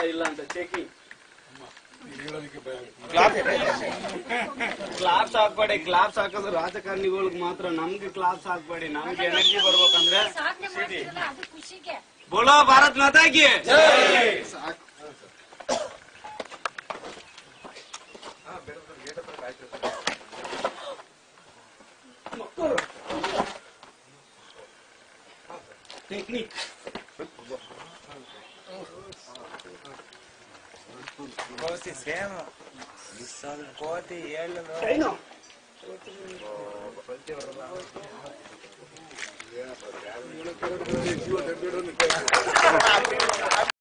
ಇಲ್ಲ ಅಂತ ಚೆಕಿಂಗ್ ಹೇಳೋದಕ್ಕೆ ಭಯ ಕ್ಲಾಪ್ಸ್ ಹಾಕ್ಬೇಡಿ ಕ್ಲಾಪ್ಸ್ ಹಾಕೋದು ರಾಜಕಾರಣಿಗಳಿಗೆ ಮಾತ್ರ ನಮ್ಗೆ ಕ್ಲಾಪ್ಸ್ ಹಾಕ್ಬೇಡಿ ನಮ್ಗೆ ಎನರ್ಜಿ ಬರ್ಬೇಕಂದ್ರೆ ಸಾಧನೆ ಮಾಡ್ತಿರಲ್ಲ ಅದು ಖುಷಿಗೆ ಬೋಲೋ ಭಾರತ್ ಮಾತಾಗಿ ಟೆಕ್ನಿಕ್ ಕೋತಿ ಸೇಮ್ ಸ್ವಲ್ಪ ಕೋತಿ ಹೇಳು ಕೈನೋ ಜೀವ ದೊಡ್ಡ